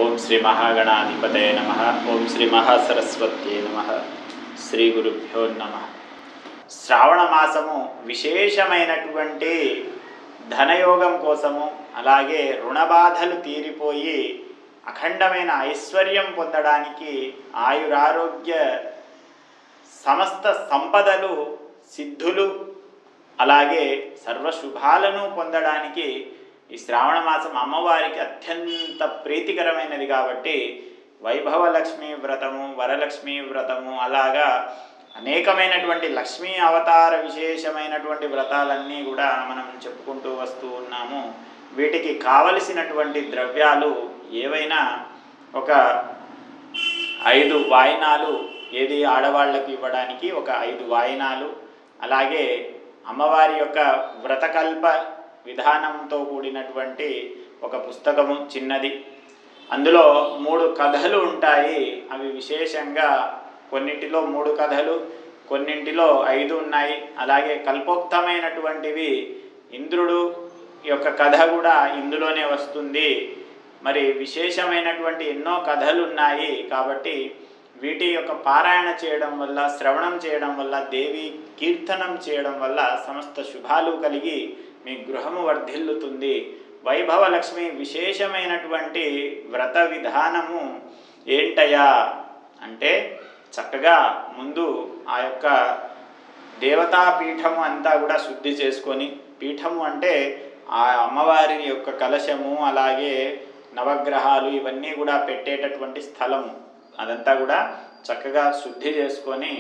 ఓం శ్రీ మహాగణాధిపతయ నమ ఓం శ్రీ మహాసరస్వత్యే నమ శ్రీ గురుభ్యో నమ శ్రావణ మాసము విశేషమైనటువంటి ధనయోగం కోసము అలాగే రుణబాధలు తీరిపోయి అఖండమైన ఐశ్వర్యం పొందడానికి ఆయురారోగ్య సమస్త సంపదలు సిద్ధులు అలాగే సర్వశుభాలను పొందడానికి ఈ శ్రావణ మాసం అమ్మవారికి అత్యంత ప్రీతికరమైనది కాబట్టి వైభవ లక్ష్మీ వ్రతము వరలక్ష్మీ వ్రతము అలాగా అనేకమైనటువంటి లక్ష్మీ అవతార విశేషమైనటువంటి వ్రతాలన్నీ కూడా మనం చెప్పుకుంటూ వస్తూ ఉన్నాము వీటికి కావలసినటువంటి ద్రవ్యాలు ఏవైనా ఒక ఐదు వాయినాలు ఏది ఆడవాళ్ళకి ఇవ్వడానికి ఒక ఐదు వాయినాలు అలాగే అమ్మవారి యొక్క వ్రతకల్ప విధానంతో కూడినటువంటి ఒక పుస్తకము చిన్నది అందులో మూడు కథలు ఉంటాయి అవి విశేషంగా కొన్నింటిలో మూడు కథలు కొన్నింటిలో ఐదు ఉన్నాయి అలాగే కల్పోక్తమైనటువంటివి ఇంద్రుడు యొక్క కథ కూడా ఇందులోనే వస్తుంది మరి విశేషమైనటువంటి ఎన్నో కథలు ఉన్నాయి కాబట్టి వీటి యొక్క పారాయణ చేయడం వల్ల శ్రవణం చేయడం వల్ల దేవి కీర్తనం చేయడం వల్ల సమస్త శుభాలు కలిగి మీ గృహము వర్ధిల్లుతుంది వైభవ లక్ష్మి విశేషమైనటువంటి వ్రత విధానము ఏంటయ్యా అంటే చక్కగా ముందు ఆ యొక్క దేవతా పీఠము అంతా కూడా శుద్ధి చేసుకొని పీఠము అంటే ఆ అమ్మవారి యొక్క కలశము అలాగే నవగ్రహాలు ఇవన్నీ కూడా పెట్టేటటువంటి స్థలము అదంతా కూడా చక్కగా శుద్ధి చేసుకొని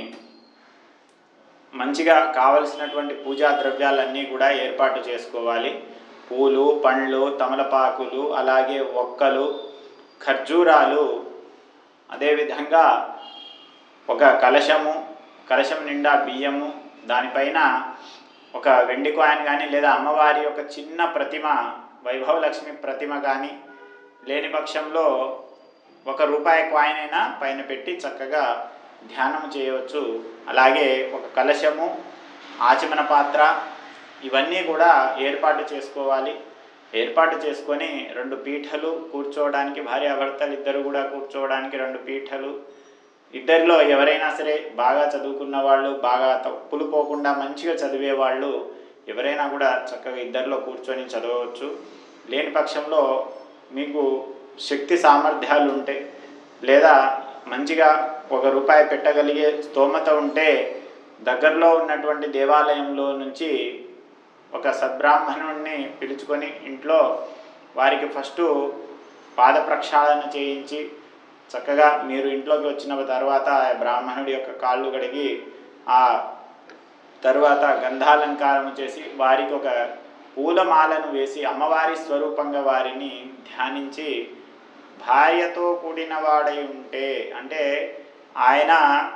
మంచిగా కావలసినటువంటి పూజా ద్రవ్యాలన్నీ కూడా ఏర్పాటు చేసుకోవాలి పూలు పండ్లు తమలపాకులు అలాగే ఒక్కలు ఖర్జూరాలు అదేవిధంగా ఒక కలశము కలశం నిండా బియ్యము దానిపైన ఒక వెండి కాయిన్ కానీ లేదా అమ్మవారి యొక్క చిన్న ప్రతిమ వైభవలక్ష్మి ప్రతిమ కానీ లేని పక్షంలో ఒక రూపాయి కాయిన్ అయినా పైన పెట్టి చక్కగా ధ్యానం చేయవచ్చు అలాగే ఒక కలశము ఆచమన పాత్ర ఇవన్నీ కూడా ఏర్పాటు చేసుకోవాలి ఏర్పాటు చేసుకొని రెండు పీఠలు కూర్చోవడానికి భార్యాభర్తలు ఇద్దరు కూడా కూర్చోవడానికి రెండు పీఠలు ఇద్దరిలో ఎవరైనా సరే బాగా చదువుకున్న వాళ్ళు బాగా తప్పులు పోకుండా మంచిగా చదివే వాళ్ళు ఎవరైనా కూడా చక్కగా ఇద్దరిలో కూర్చొని చదవచ్చు లేని పక్షంలో మీకు శక్తి సామర్థ్యాలు ఉంటే లేదా మంచిగా ఒక రూపాయి పెట్టగలిగే స్తోమత ఉంటే దగ్గరలో ఉన్నటువంటి దేవాలయంలో నుంచి ఒక సద్బ్రాహ్మణుణ్ణి పిలుచుకొని ఇంట్లో వారికి ఫస్ట్ పాద ప్రక్షాళన చేయించి చక్కగా మీరు ఇంట్లోకి వచ్చిన తర్వాత ఆ బ్రాహ్మణుడి యొక్క కాళ్ళు కడిగి ఆ తరువాత గంధాలంకారం చేసి వారికి ఒక పూలమాలను వేసి అమ్మవారి స్వరూపంగా వారిని ధ్యానించి భార్యతో కూడిన వాడై ఉంటే అంటే ఆయన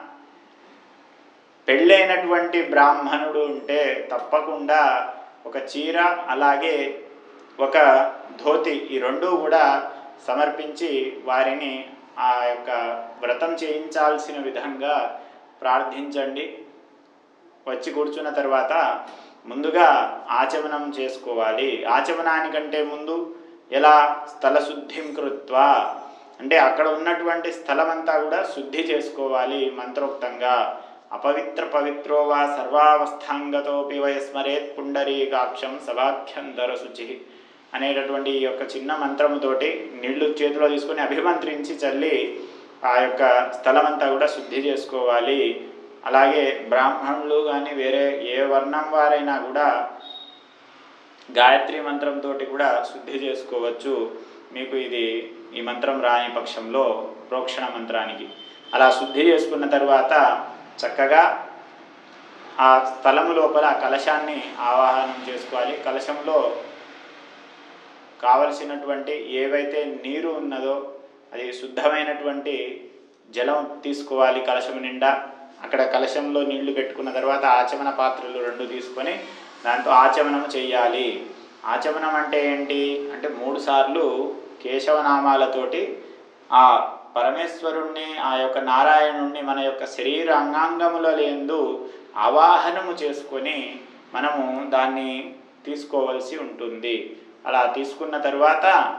పెళ్ళైనటువంటి బ్రాహ్మణుడు ఉంటే తప్పకుండా ఒక చీర అలాగే ఒక ధోతి ఈ రెండు కూడా సమర్పించి వారిని ఆ యొక్క వ్రతం చేయించాల్సిన విధంగా ప్రార్థించండి వచ్చి కూర్చున్న తర్వాత ముందుగా ఆచమనం చేసుకోవాలి ఆచమనానికంటే ముందు ఎలా స్థల శుద్ధిం కృత్వా అంటే అక్కడ ఉన్నటువంటి స్థలం అంతా కూడా శుద్ధి చేసుకోవాలి మంత్రోక్తంగా అపవిత్ర పవిత్రో వా సర్వావస్థాంగతోపి వయస్మరేత్ పుండరీకాక్షం సభాఖ్యంధర శుచి అనేటటువంటి ఈ యొక్క చిన్న మంత్రముతోటి నీళ్లు చేతిలో తీసుకొని అభిమంత్రించి చల్లి ఆ యొక్క స్థలం అంతా కూడా శుద్ధి చేసుకోవాలి అలాగే బ్రాహ్మణులు కానీ వేరే ఏ వర్ణం వారైనా కూడా గాయత్రి మంత్రంతో కూడా శుద్ధి చేసుకోవచ్చు మీకు ఇది ఈ మంత్రం రాని పక్షంలో ప్రోక్షణ మంత్రానికి అలా శుద్ధి చేసుకున్న తర్వాత చక్కగా ఆ స్థలము లోపల ఆ కలశాన్ని ఆవాహనం చేసుకోవాలి కలశంలో కావలసినటువంటి ఏవైతే నీరు ఉన్నదో అది శుద్ధమైనటువంటి జలం తీసుకోవాలి కలశం నిండా అక్కడ కలశంలో నీళ్లు పెట్టుకున్న తర్వాత ఆచమన పాత్రలు రెండు తీసుకొని దాంతో ఆచమనం చేయాలి ఆచమనం అంటే ఏంటి అంటే మూడు సార్లు కేశవనామాలతోటి ఆ పరమేశ్వరుణ్ణి ఆ యొక్క నారాయణుణ్ణి మన యొక్క శరీర అంగాంగముల లేందు ఆవాహనము చేసుకొని మనము దాన్ని తీసుకోవలసి ఉంటుంది అలా తీసుకున్న తర్వాత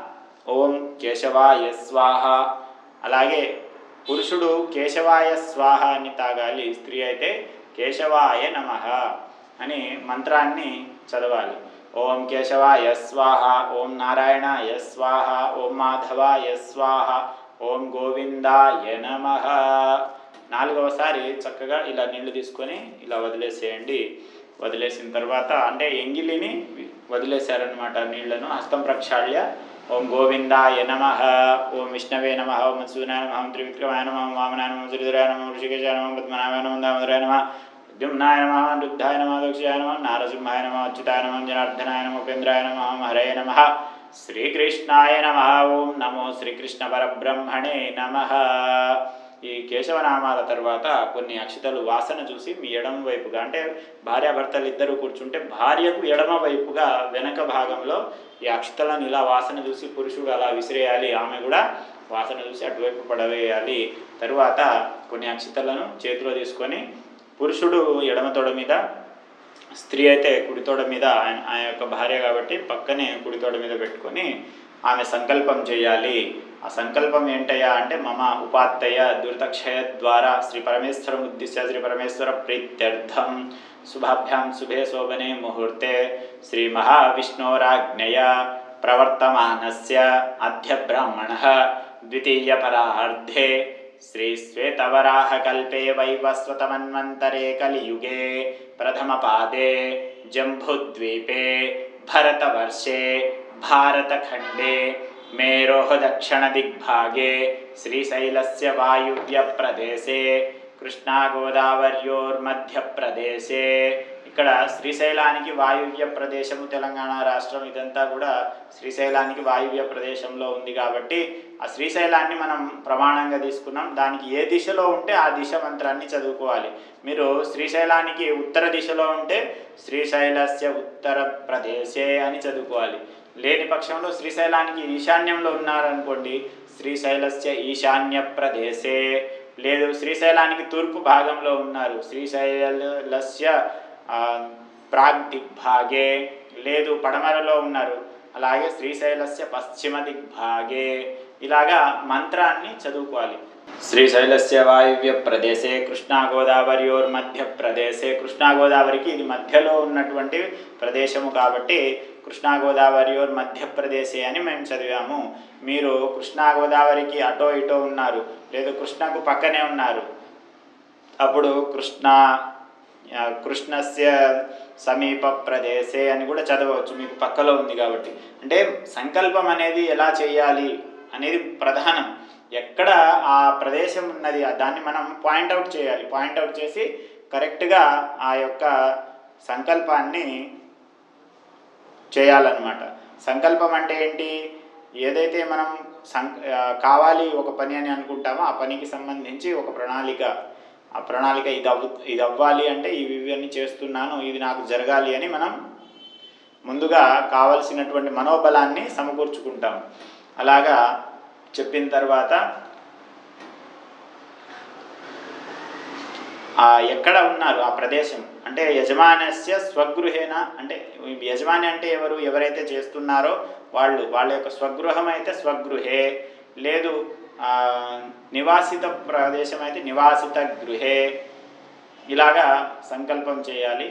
ఓం కేశవాయ స్వాహ అలాగే పురుషుడు కేశవాయ స్వాహ అని తాగాలి స్త్రీ అయితే కేశవాయ నమ అని మంత్రాన్ని చదవాలి ఓం కేశవాయ స్వాహ ఓం నారాయణాయ స్వాహ ఓం మాధవాయ స్వాహ ఓం గోవిందాయ నమ నాలుగవసారి చక్కగా ఇలా నీళ్లు తీసుకొని ఇలా వదిలేసేయండి వదిలేసిన తర్వాత అంటే ఎంగిలిని వదిలేశారనమాట నీళ్లను హస్తం ప్రక్షాళ్య ఓం గోవిందాయ నమ ఓం విష్ణవే నమ ఓం మత్సూనాయ నమ ఓం త్రివిక్రమాయ నమ ఓం వామనాయ నమ శ్రీధరాయ నమ ఋషికేశాయ నమ పద్మనాభాయ నమ దామోదరాయ నమ ద్యుమ్నాయ నమ రుద్ధాయ నమ దక్షాయ నమ నారసింహాయ నమ అచ్యుతాయ నమ జనార్దనాయ నమ ఉపేంద్రాయ నమ హరే నమ శ్రీకృష్ణాయ నమ ఓం నమో శ్రీకృష్ణ పరబ్రహ్మణే నమ ఈ కేశవనామాల తర్వాత కొన్ని అక్షతలు వాసన చూసి మీ ఎడమ వైపుగా అంటే భార్యాభర్తలు ఇద్దరు కూర్చుంటే భార్యకు ఎడమ వైపుగా వెనక భాగంలో ఈ అక్షతలను ఇలా వాసన చూసి పురుషుడు అలా విసిరేయాలి ఆమె కూడా వాసన చూసి అటువైపు పడవేయాలి తరువాత కొన్ని అక్షతలను చేతిలో తీసుకొని పురుషుడు ఎడమ తొడ మీద స్త్రీ అయితే కుడి తోడ మీద ఆయన ఆయన యొక్క భార్య కాబట్టి పక్కనే కుడి తోడ మీద పెట్టుకొని ఆమె సంకల్పం చేయాలి ఆ సంకల్పం ఏంటయ్యా అంటే మమ ఉపాత్తయ దురితక్షయ ద్వారా శ్రీ పరమేశ్వరం ఉద్దిశ్య శ్రీ పరమేశ్వర ప్రీత్యర్థం శుభాభ్యాం శుభే శోభనే ముహూర్తే శ్రీ మహావిష్ణోరాజ్ఞయ ప్రవర్తమానస్య అధ్య బ్రాహ్మణ ద్వితీయ పరార్ధే శ్రీ శ్వేతవరాహకల్పే వైవస్వతమన్వంతరే కలియుగే ప్రథమపాదే జంబుద్వీపే భరతవర్షే భారతఖండే మేరోः దక్షిణదిగ్భాగే శ్రీశైలस्य వాయువ్యప్రదేశే కృష్ణాగోదావర్యోర్మధ్యప్రదేశే ఇక్కడ శ్రీశైలానికి వాయువ్య ప్రదేశము తెలంగాణ రాష్ట్రం ఇదంతా కూడా శ్రీశైలానికి వాయువ్య ప్రదేశంలో ఉంది కాబట్టి ఆ శ్రీశైలాన్ని మనం ప్రమాణంగా తీసుకున్నాం దానికి ఏ దిశలో ఉంటే ఆ దిశ మంత్రాన్ని చదువుకోవాలి మీరు శ్రీశైలానికి ఉత్తర దిశలో ఉంటే శ్రీశైలస్య ఉత్తర ప్రదేశే అని చదువుకోవాలి లేని పక్షంలో శ్రీశైలానికి ఈశాన్యంలో ఉన్నారనుకోండి శ్రీశైలస్య ఈశాన్య ప్రదేశే లేదు శ్రీశైలానికి తూర్పు భాగంలో ఉన్నారు శ్రీశైలస్య ఆ, ప్రాగ్ దిగ్భాగే లేదు పడమరలో ఉన్నారు అలాగే శ్రీశైలస్య పశ్చిమ దిగ్భాగే ఇలాగా మంత్రాన్ని చదువుకోవాలి శ్రీశైలస్య వాయువ్య ప్రదేశే కృష్ణా గోదావరియోర్ మధ్య ప్రదేశే కృష్ణా గోదావరికి ఇది మధ్యలో ఉన్నటువంటి ప్రదేశము కాబట్టి కృష్ణా గోదావరియోర్ మధ్య ప్రదేశే అని మేము చదివాము మీరు కృష్ణా గోదావరికి అటో ఇటో ఉన్నారు లేదు కృష్ణకు పక్కనే ఉన్నారు అప్పుడు కృష్ణ ఆ, కృష్ణస్య సమీప ప్రదేశే అని కూడా చదవచ్చు మీకు పక్కలో ఉంది కాబట్టి అంటే సంకల్పం అనేది ఎలా చేయాలి అనేది ప్రధానం ఎక్కడ ఆ ప్రదేశం ఉన్నది ఆ దాన్ని మనం పాయింట్అవుట్ చేయాలి పాయింట్అవుట్ చేసి కరెక్ట్గా ఆ యొక్క సంకల్పాన్ని చేయాలన్నమాట సంకల్పం అంటే ఏంటి ఏదైతే మనం సం ఆ, కావాలి ఒక పని అని అనుకుంటామో ఆ పనికి సంబంధించి ఒక ప్రణాళిక ఆ ప్రణాళిక ఇది అవ్వు ఇది అవ్వాలి అంటే ఇవి ఇవన్నీ చేస్తున్నాను ఇది నాకు జరగాలి అని మనం ముందుగా కావలసినటువంటి మనోబలాన్ని సమకూర్చుకుంటాం అలాగా చెప్పిన తర్వాత ఆ ఎక్కడ ఉన్నారు ఆ ప్రదేశం అంటే యజమానస్య స్వగృహేన అంటే యజమాని అంటే ఎవరు ఎవరైతే చేస్తున్నారో వాళ్ళు వాళ్ళ యొక్క స్వగృహం అయితే స్వగృహే లేదు ఆ, నివాసిత ప్రదేశం అయితే నివాసిత గృహే ఇలాగా సంకల్పం చేయాలి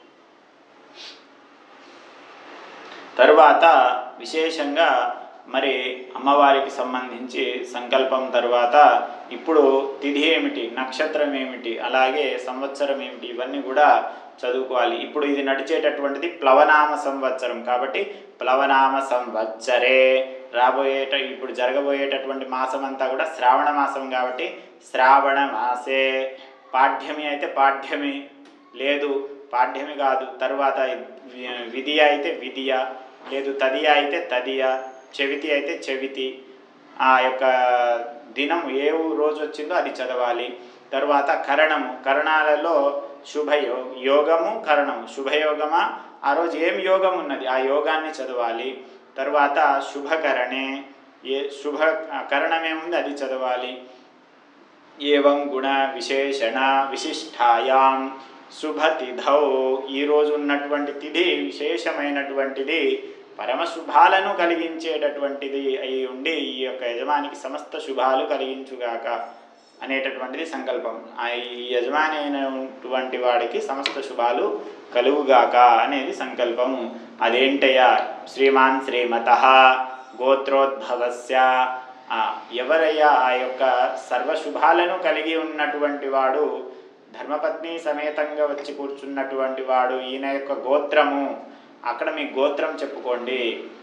తరువాత విశేషంగా మరి అమ్మవారికి సంబంధించి సంకల్పం తరువాత ఇప్పుడు తిథి ఏమిటి నక్షత్రం ఏమిటి అలాగే సంవత్సరం ఏమిటి ఇవన్నీ కూడా చదువుకోవాలి ఇప్పుడు ఇది నడిచేటటువంటిది ప్లవనామ సంవత్సరం కాబట్టి ప్లవనామ సంవత్సరే రాబోయేట ఇప్పుడు జరగబోయేటటువంటి మాసం అంతా కూడా శ్రావణ మాసం కాబట్టి శ్రావణ మాసే పాఠ్యమి అయితే పాఠ్యమి లేదు పాఠ్యమి కాదు తర్వాత వి- విధియ అయితే విధియ లేదు తదియ అయితే తదియ చెవితి అయితే చెవితి ఆ యొక్క దినం ఏ రోజు వచ్చిందో అది చదవాలి తర్వాత కరణము కరణాలలో శుభయో యోగము కరణము శుభయోగమా ఆ రోజు ఏం యోగం ఉన్నది ఆ యోగాన్ని చదవాలి తర్వాత శుభకరణే ఏ శుభ కరణం ఏముంది అది చదవాలి ఏవం గుణ విశేషణ విశిష్టాయాం శుభతిథౌ ఈరోజు ఉన్నటువంటి తిథి విశేషమైనటువంటిది పరమ శుభాలను కలిగించేటటువంటిది అయి ఉండి ఈ యొక్క యజమానికి సమస్త శుభాలు కలిగించుగాక అనేటటువంటిది సంకల్పం ఆ ఈ యజమాని అయినటువంటి వాడికి సమస్త శుభాలు కలుగుగాక అనేది సంకల్పము అదేంటయ్యా శ్రీమాన్ శ్రీమత గోత్రోద్భవస్య ఆ, ఎవరయ్యా ఆ యొక్క సర్వశుభాలను కలిగి ఉన్నటువంటి వాడు ధర్మపత్ని సమేతంగా వచ్చి కూర్చున్నటువంటి వాడు ఈయన యొక్క గోత్రము అక్కడ మీ గోత్రం చెప్పుకోండి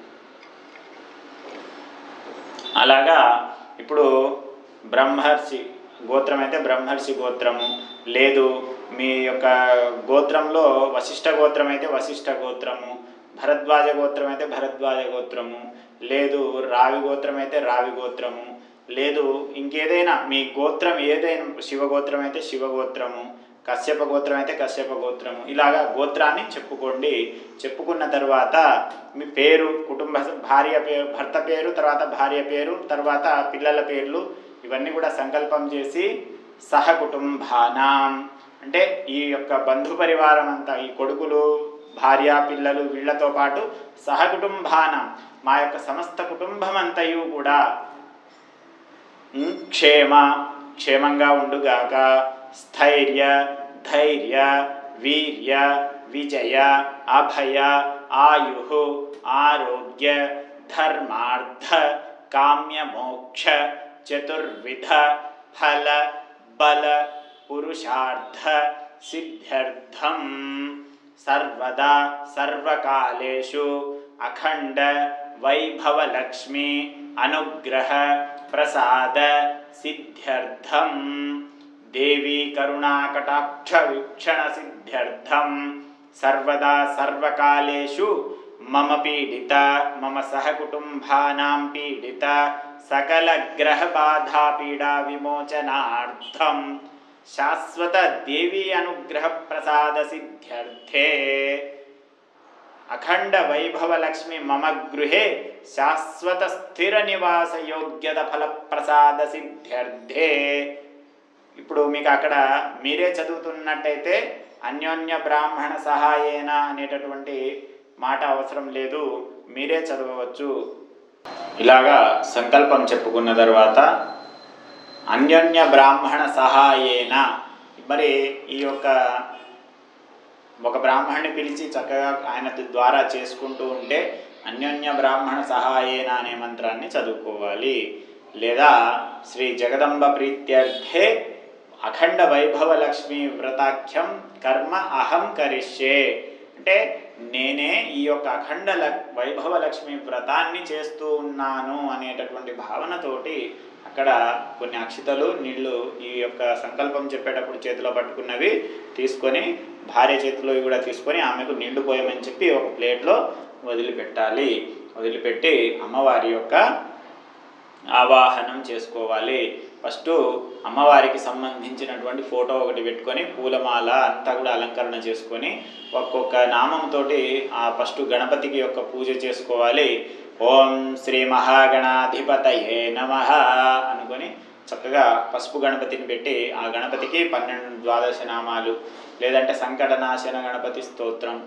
అలాగా ఇప్పుడు బ్రహ్మర్షి గోత్రం అయితే బ్రహ్మర్షి గోత్రము లేదు మీ యొక్క గోత్రంలో వశిష్ఠ గోత్రం అయితే వశిష్ఠ గోత్రము భరద్వాజ గోత్రం అయితే భరద్వాజ గోత్రము లేదు రావి గోత్రం అయితే రావి గోత్రము లేదు ఇంకేదైనా మీ గోత్రం ఏదైనా శివగోత్రం అయితే శివగోత్రము కశ్యప గోత్రం అయితే కశ్యప గోత్రము ఇలాగా గోత్రాన్ని చెప్పుకోండి చెప్పుకున్న తర్వాత మీ పేరు కుటుంబ భార్య పేరు భర్త పేరు తర్వాత భార్య పేరు తర్వాత పిల్లల పేర్లు ఇవన్నీ కూడా సంకల్పం చేసి సహ కుటుంబానాం అంటే ఈ యొక్క బంధు పరివారం అంతా ఈ కొడుకులు భార్య పిల్లలు వీళ్ళతో పాటు సహ కుటుంబానం మా యొక్క సమస్త కుటుంబం అంతయు కూడా ఉమ్, క్షేమ క్షేమంగా ఉండుగాక స్థైర్య ధైర్య వీర్య విజయ అభయ ఆయు ఆరోగ్య ధర్మార్థ కామ్య మోక్ష చతుర్విధ ఫల బల పురుషార్థ సిద్ధ్యర్థం సర్వదా సర్వకాలేషు అఖండ వైభవలక్ష్మి అనుగ్రహ ప్రసాద సిద్ధ్యర్థం దేవీ కరుణాకటాక్ష వీక్షణ సిద్ధ్యర్థం సర్వదా సర్వకాలేషు మమ పీడిత మమ సహకుటుంబానాం పీడిత సకల గ్రహ బాధా పీడా విమోచనార్థం శాశ్వత దేవీ అనుగ్రహ ప్రసాద సిద్ధ్యర్థే అఖండ వైభవ లక్ష్మి మమ గృహే శాశ్వత స్థిర నివాస యోగ్యత ఫల ప్రసాద సిద్ధ్యర్థే ఇప్పుడు మీకు అక్కడ మీరే చదువుతున్నట్టయితే అన్యోన్య బ్రాహ్మణ సహాయేన అనేటటువంటి మాట అవసరం లేదు మీరే చదవవచ్చు ఇలాగా సంకల్పం చెప్పుకున్న తర్వాత అన్యోన్య బ్రాహ్మణ సహాయేన మరి ఈ యొక్క ఒక బ్రాహ్మణ్ణి పిలిచి చక్కగా ఆయన ద్వారా చేసుకుంటూ ఉంటే అన్యోన్య బ్రాహ్మణ సహాయేన అనే మంత్రాన్ని చదువుకోవాలి లేదా శ్రీ జగదంబ ప్రీత్యర్థే అఖండ వైభవ లక్ష్మి వ్రతాఖ్యం కర్మ అహం కరిష్యే అంటే నేనే ఈ యొక్క అఖండ ల- వైభవ లక్ష్మి వ్రతాన్ని చేస్తూ ఉన్నాను అనేటటువంటి భావనతోటి అక్కడ కొన్ని అక్షితలు నీళ్లు ఈ యొక్క సంకల్పం చెప్పేటప్పుడు చేతిలో పట్టుకున్నవి తీసుకొని భార్య చేతిలో కూడా తీసుకొని ఆమెకు నీళ్లు పోయమని చెప్పి ఒక ప్లేట్లో వదిలిపెట్టాలి వదిలిపెట్టి అమ్మవారి యొక్క ఆవాహనం చేసుకోవాలి ఫస్ట్ అమ్మవారికి సంబంధించినటువంటి ఫోటో ఒకటి పెట్టుకొని పూలమాల అంతా కూడా అలంకరణ చేసుకొని ఒక్కొక్క నామంతో ఆ ఫస్ట్ గణపతికి యొక్క పూజ చేసుకోవాలి ఓం శ్రీ మహాగణాధిపతయే నమ అనుకొని చక్కగా పసుపు గణపతిని పెట్టి ఆ గణపతికి పన్నెండు ద్వాదశ నామాలు లేదంటే సంకటనాశన గణపతి స్తోత్రం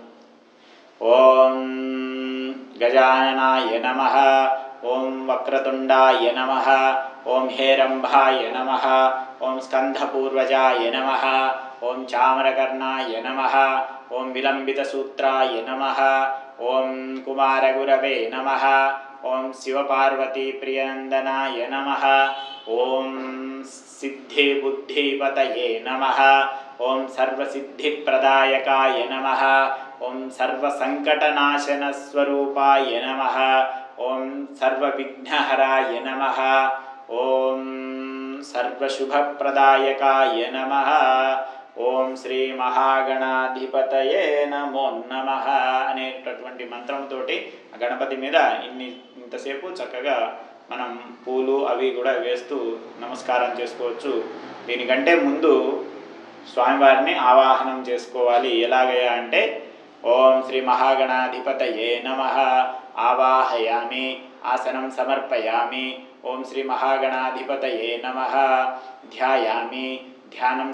ఓం గజాననాయ నమ ఓం వక్రతుండాయ నమ ఓం హేరంభాయ నమ ఓం స్కంధపూర్వజాయ నమ ఓం చామరకర్ణాయ నమ ఓం విలంబితసూత్రాయ నమ ఓం కుమారగురవే నమ ఓం శివపార్వతీప్రియనందనాయ నమ ఓం సిద్ధిబుద్ధిపతయే నమ ఓం సర్వసిద్ధిప్రదాయకాయ నమ ఓం సర్వసంకటనాశనస్వరూపాయ నమ ఓం సర్వవిఘ్నహరాయ నమ ఓం సర్వశుభప్రదాయకాయ నమ ఓం శ్రీ మహాగణాధిపతయే నమో నమ అనేటటువంటి మంత్రంతో ఆ గణపతి మీద ఇన్ని ఇంతసేపు చక్కగా మనం పూలు అవి కూడా వేస్తూ నమస్కారం చేసుకోవచ్చు దీనికంటే ముందు స్వామివారిని ఆవాహనం చేసుకోవాలి ఎలాగయ్యా అంటే ఓం శ్రీ మహాగణాధిపతయే నమ ఆవాహయామి ఆసనం సమర్పయామి ఓం శ్రీ మహాగణాధిపతయే నమ ధ్యాయామి ధ్యానం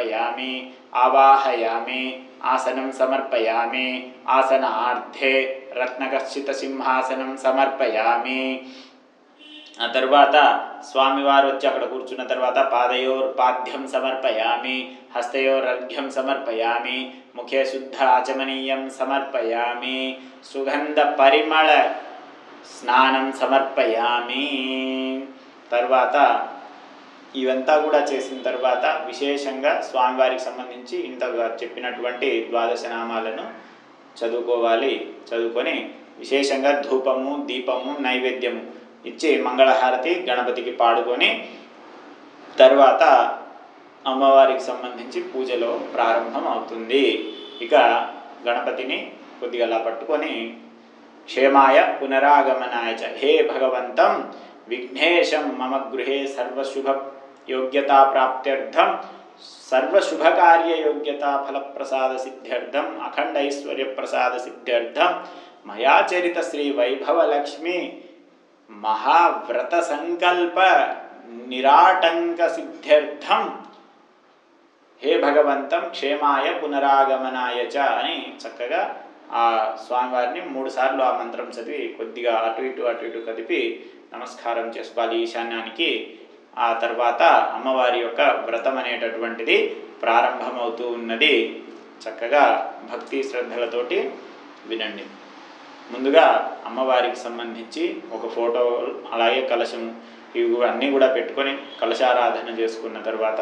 సమర్పయామి ఆవాహయామి ఆసనం సమర్పయామి ఆసనార్థే రత్నకర్షిత సింహాసనం సమర్పయామి ఆ తర్వాత స్వామివారు వచ్చి అక్కడ కూర్చున్న తర్వాత పాదయోర్ పాద్యం సమర్పయామి హస్తయోర్ అర్ఘ్యం సమర్పయామి ముఖే శుద్ధ ఆచమనీయం సమర్పయామి సుగంధ పరిమళ స్నానం సమర్పయామి తర్వాత ఇవంతా కూడా చేసిన తర్వాత విశేషంగా స్వామివారికి సంబంధించి ఇంత చెప్పినటువంటి ద్వాదశ నామాలను చదువుకోవాలి చదువుకొని విశేషంగా ధూపము దీపము నైవేద్యము ఇచ్చి మంగళహారతి గణపతికి పాడుకొని తర్వాత అమ్మవారికి సంబంధించి పూజలో ప్రారంభం అవుతుంది ఇక గణపతిని కొద్దిగా అలా పట్టుకొని క్షేమాయ పునరాగమనాయ చ హే భగవంతం విఘ్నేశం మమ గృహే సర్వశుభ యోగ్యతా ప్రాప్త్యర్థం సర్వశుభకార్య యోగ్యతా ఫలప్రసాద సిద్ధ్యర్థం అఖండ ఐశ్వర్య ప్రసాద సిద్ధ్యర్థం మయా చరిత శ్రీ వైభవ లక్ష్మి మహావ్రత సంకల్ప నిరాటంక సిద్ధ్యర్థం హే భగవంతం క్షేమాయ పునరాగమనాయ చ అని చక్కగా ఆ స్వామివారిని మూడు సార్లు ఆ మంత్రం చదివి కొద్దిగా అటు ఇటు అటు ఇటు కదిపి నమస్కారం చేసుకోవాలి ఈశాన్యానికి ఆ తర్వాత అమ్మవారి యొక్క వ్రతం అనేటటువంటిది ప్రారంభమవుతూ ఉన్నది చక్కగా భక్తి శ్రద్ధలతోటి వినండి ముందుగా అమ్మవారికి సంబంధించి ఒక ఫోటో అలాగే కలశము ఇవి కూడా అన్నీ కూడా పెట్టుకొని కలశారాధన చేసుకున్న తర్వాత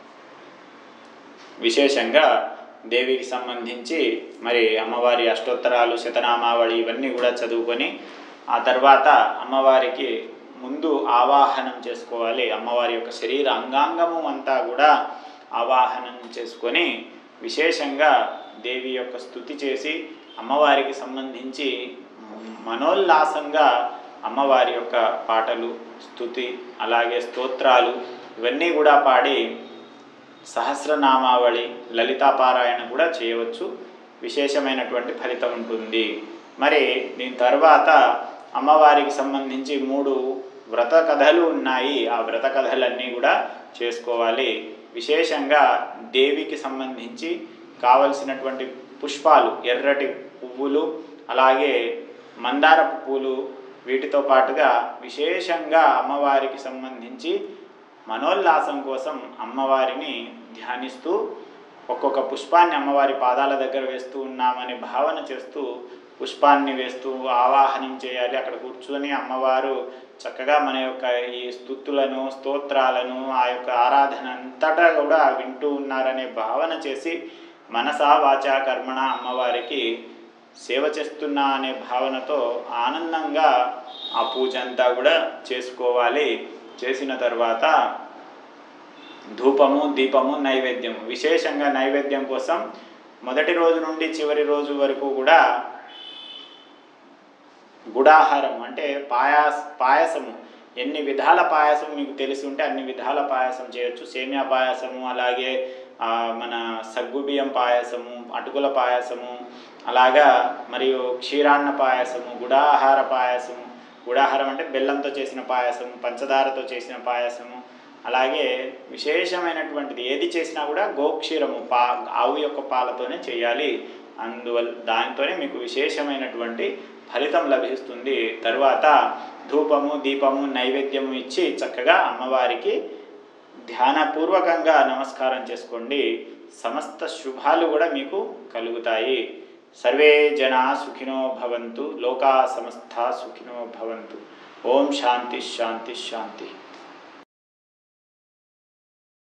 విశేషంగా దేవికి సంబంధించి మరి అమ్మవారి అష్టోత్తరాలు శతనామావళి ఇవన్నీ కూడా చదువుకొని ఆ తర్వాత అమ్మవారికి ముందు ఆవాహనం చేసుకోవాలి అమ్మవారి యొక్క శరీర అంగాంగము అంతా కూడా ఆవాహనం చేసుకొని విశేషంగా దేవి యొక్క స్థుతి చేసి అమ్మవారికి సంబంధించి మనోల్లాసంగా అమ్మవారి యొక్క పాటలు స్థుతి అలాగే స్తోత్రాలు ఇవన్నీ కూడా పాడి సహస్రనామావళి లలితాపారాయణ కూడా చేయవచ్చు విశేషమైనటువంటి ఫలితం ఉంటుంది మరి దీని తర్వాత అమ్మవారికి సంబంధించి మూడు వ్రత కథలు ఉన్నాయి ఆ వ్రత కథలన్నీ కూడా చేసుకోవాలి విశేషంగా దేవికి సంబంధించి కావలసినటువంటి పుష్పాలు ఎర్రటి పువ్వులు అలాగే మందార పువ్వులు వీటితో పాటుగా విశేషంగా అమ్మవారికి సంబంధించి మనోల్లాసం కోసం అమ్మవారిని ధ్యానిస్తూ ఒక్కొక్క పుష్పాన్ని అమ్మవారి పాదాల దగ్గర వేస్తూ ఉన్నామని భావన చేస్తూ పుష్పాన్ని వేస్తూ ఆవాహనం చేయాలి అక్కడ కూర్చొని అమ్మవారు చక్కగా మన యొక్క ఈ స్థుతులను స్తోత్రాలను ఆ యొక్క ఆరాధన అంతటా కూడా వింటూ ఉన్నారనే భావన చేసి మనసా వాచా కర్మణ అమ్మవారికి సేవ చేస్తున్నా అనే భావనతో ఆనందంగా ఆ పూజ అంతా కూడా చేసుకోవాలి చేసిన తర్వాత ధూపము దీపము నైవేద్యము విశేషంగా నైవేద్యం కోసం మొదటి రోజు నుండి చివరి రోజు వరకు కూడా గుడాహారం అంటే పాయాస్ పాయసము ఎన్ని విధాల పాయసం మీకు తెలిసి ఉంటే అన్ని విధాల పాయసం చేయొచ్చు సేమియా పాయసము అలాగే ఆ, మన సగ్గుబియ్యం పాయసము అటుకుల పాయసము అలాగా మరియు క్షీరాన్న పాయసము గుడాహార పాయసము గుడాహారం అంటే బెల్లంతో చేసిన పాయసము పంచదారతో చేసిన పాయసము అలాగే విశేషమైనటువంటిది ఏది చేసినా కూడా గోక్షీరము పా ఆవు యొక్క పాలతోనే చేయాలి అందువల్ల దానితోనే మీకు విశేషమైనటువంటి ఫలితం లభిస్తుంది తరువాత ధూపము దీపము నైవేద్యము ఇచ్చి చక్కగా అమ్మవారికి ధ్యానపూర్వకంగా నమస్కారం చేసుకోండి సమస్త శుభాలు కూడా మీకు కలుగుతాయి సర్వే జనా సుఖినో భవంతు లోకా సమస్త సుఖినో భవంతు ఓం శాంతి శాంతి శాంతి